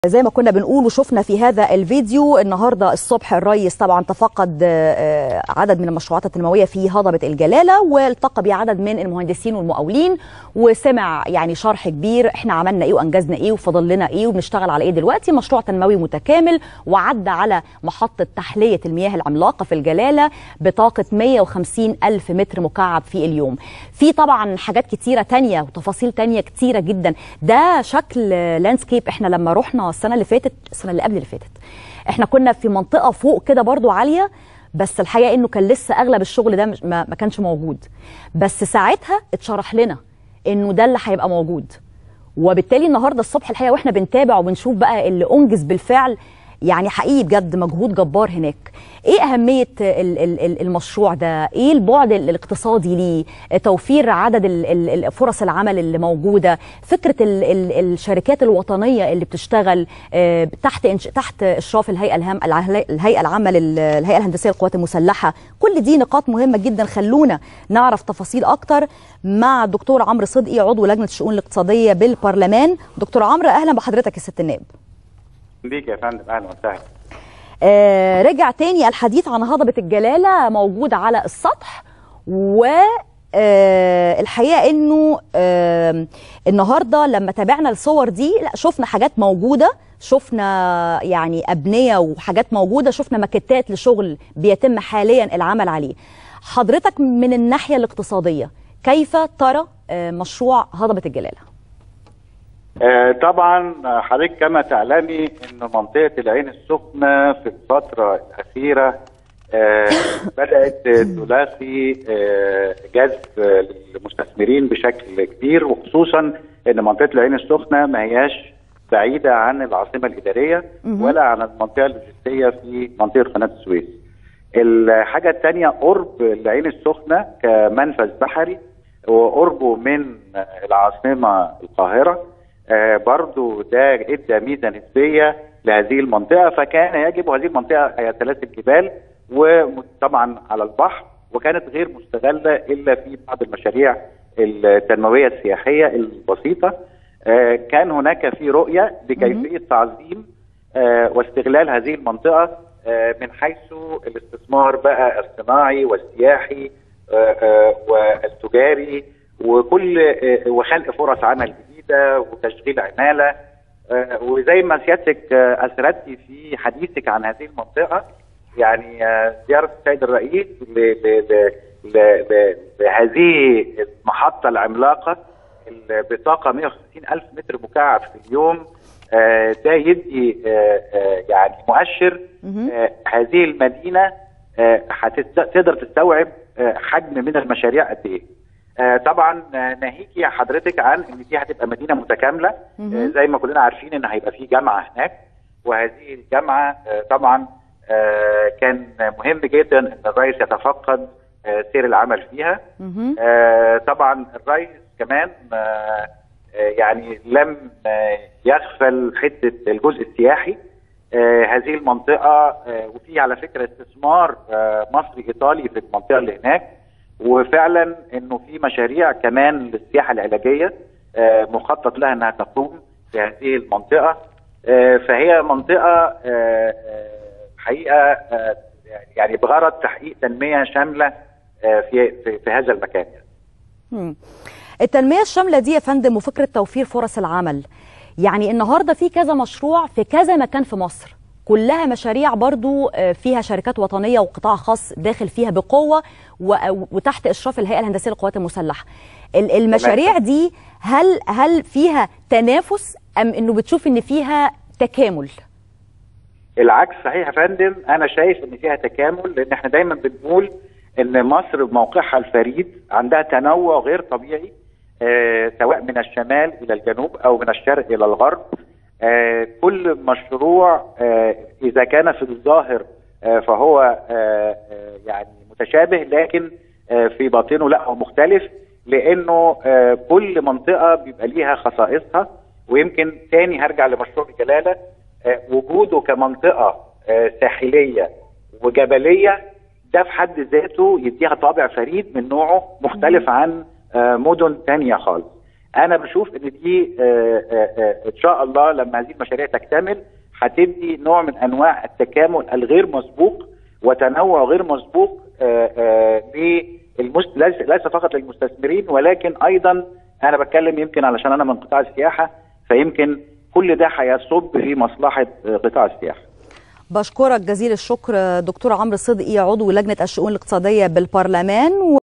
زي ما كنا بنقول وشفنا في هذا الفيديو النهارده الصبح الرئيس طبعا تفقد عدد من المشروعات التنمويه في هضبه الجلاله والتقى بعدد من المهندسين والمقاولين وسمع يعني شرح كبير احنا عملنا ايه وانجزنا ايه وفضل لنا ايه وبنشتغل على ايه دلوقتي مشروع تنموي متكامل وعدى على محطه تحليه المياه العملاقه في الجلاله بطاقه 150 الف متر مكعب في اليوم في طبعا حاجات كتيره تانية وتفاصيل تانية كتيره جدا ده شكل لاندسكيب احنا لما رحنا السنه اللي فاتت السنه اللي قبل اللي فاتت احنا كنا في منطقه فوق كده برضو عاليه بس الحقيقه انه كان لسه اغلب الشغل ده ما, ما كانش موجود بس ساعتها اتشرح لنا انه ده اللي هيبقى موجود وبالتالي النهارده الصبح الحقيقه واحنا بنتابع وبنشوف بقى اللي انجز بالفعل يعني حقيقي بجد مجهود جبار هناك ايه اهميه المشروع ده ايه البعد الاقتصادي ليه توفير عدد فرص العمل اللي موجوده فكره الشركات الوطنيه اللي بتشتغل تحت تحت اشراف الهيئه الهام الهيئه العامه للهيئه الهندسيه للقوات المسلحه كل دي نقاط مهمه جدا خلونا نعرف تفاصيل اكتر مع الدكتور عمرو صدقي عضو لجنه الشؤون الاقتصاديه بالبرلمان دكتور عمرو اهلا بحضرتك يا ست النائب بيك يا فندم اهلا وسهلا آه رجع تاني الحديث عن هضبة الجلالة موجود على السطح و آه الحقيقة انه آه النهاردة لما تابعنا الصور دي لا شفنا حاجات موجودة شفنا يعني أبنية وحاجات موجودة شفنا ماكيتات لشغل بيتم حاليا العمل عليه حضرتك من الناحية الاقتصادية كيف ترى آه مشروع هضبة الجلالة؟ آه طبعا حضرتك كما تعلمي ان منطقه العين السخنه في الفتره الاخيره آه بدات تلاقي آه جذب للمستثمرين بشكل كبير وخصوصا ان منطقه العين السخنه ما هياش بعيده عن العاصمه الاداريه ولا عن المنطقه اللوجستيه في منطقه قناه السويس. الحاجه الثانيه قرب العين السخنه كمنفذ بحري وقربه من العاصمه القاهره آه برضو ده ادى ميزه نسبيه لهذه المنطقه فكان يجب هذه المنطقه هي ثلاث الجبال وطبعا على البحر وكانت غير مستغله الا في بعض المشاريع التنمويه السياحيه البسيطه آه كان هناك في رؤيه لكيفيه تعظيم آه واستغلال هذه المنطقه من حيث الاستثمار بقى الصناعي والسياحي والتجاري وكل وخلق فرص عمل جديده وتشغيل عماله وزي ما سيادتك اثرتي في حديثك عن هذه المنطقه يعني زياره السيد الرئيس لهذه المحطه العملاقه بطاقه 150 الف متر مكعب في اليوم ده يدي يعني مؤشر هذه المدينه هتقدر تستوعب حجم من المشاريع قد ايه آه طبعا آه ناهيكي حضرتك عن ان دي هتبقى مدينه متكامله آه زي ما كلنا عارفين ان هيبقى في جامعه هناك وهذه الجامعه طبعا كان مهم جدا ان الرئيس يتفقد سير العمل فيها طبعا الرئيس كمان يعني لم يغفل حته الجزء السياحي هذه المنطقه وفي على فكره استثمار مصري ايطالي في المنطقه اللي هناك وفعلا انه في مشاريع كمان للسياحه العلاجيه آه مخطط لها انها تقوم في هذه المنطقه آه فهي منطقه آه حقيقه يعني بغرض تحقيق تنميه شامله في, في في هذا المكان يعني. التنميه الشامله دي يا فندم وفكره توفير فرص العمل يعني النهارده في كذا مشروع في كذا مكان في مصر كلها مشاريع برضو فيها شركات وطنية وقطاع خاص داخل فيها بقوة وتحت إشراف الهيئة الهندسية للقوات المسلحة المشاريع دي هل هل فيها تنافس أم أنه بتشوف أن فيها تكامل العكس صحيح يا فندم أنا شايف أن فيها تكامل لأن احنا دايما بنقول أن مصر بموقعها الفريد عندها تنوع غير طبيعي آه سواء من الشمال إلى الجنوب أو من الشرق إلى الغرب آه كل مشروع آه اذا كان في الظاهر آه فهو يعني متشابه لكن في باطنه لا هو مختلف لانه كل منطقه بيبقى ليها خصائصها ويمكن تاني هرجع لمشروع الجلاله وجوده كمنطقه ساحليه وجبليه ده في حد ذاته يديها طابع فريد من نوعه مختلف عن مدن تانية خالص انا بشوف ان دي آه، آه، آه، ان شاء الله لما هذه المشاريع تكتمل هتدي نوع من انواع التكامل الغير مسبوق وتنوع غير مسبوق آه، آه، للمست... ليس ليس فقط للمستثمرين ولكن ايضا انا بتكلم يمكن علشان انا من قطاع السياحه فيمكن كل ده هيصب في مصلحه آه، قطاع السياحه بشكرك جزيل الشكر دكتور عمرو صدقي عضو لجنه الشؤون الاقتصاديه بالبرلمان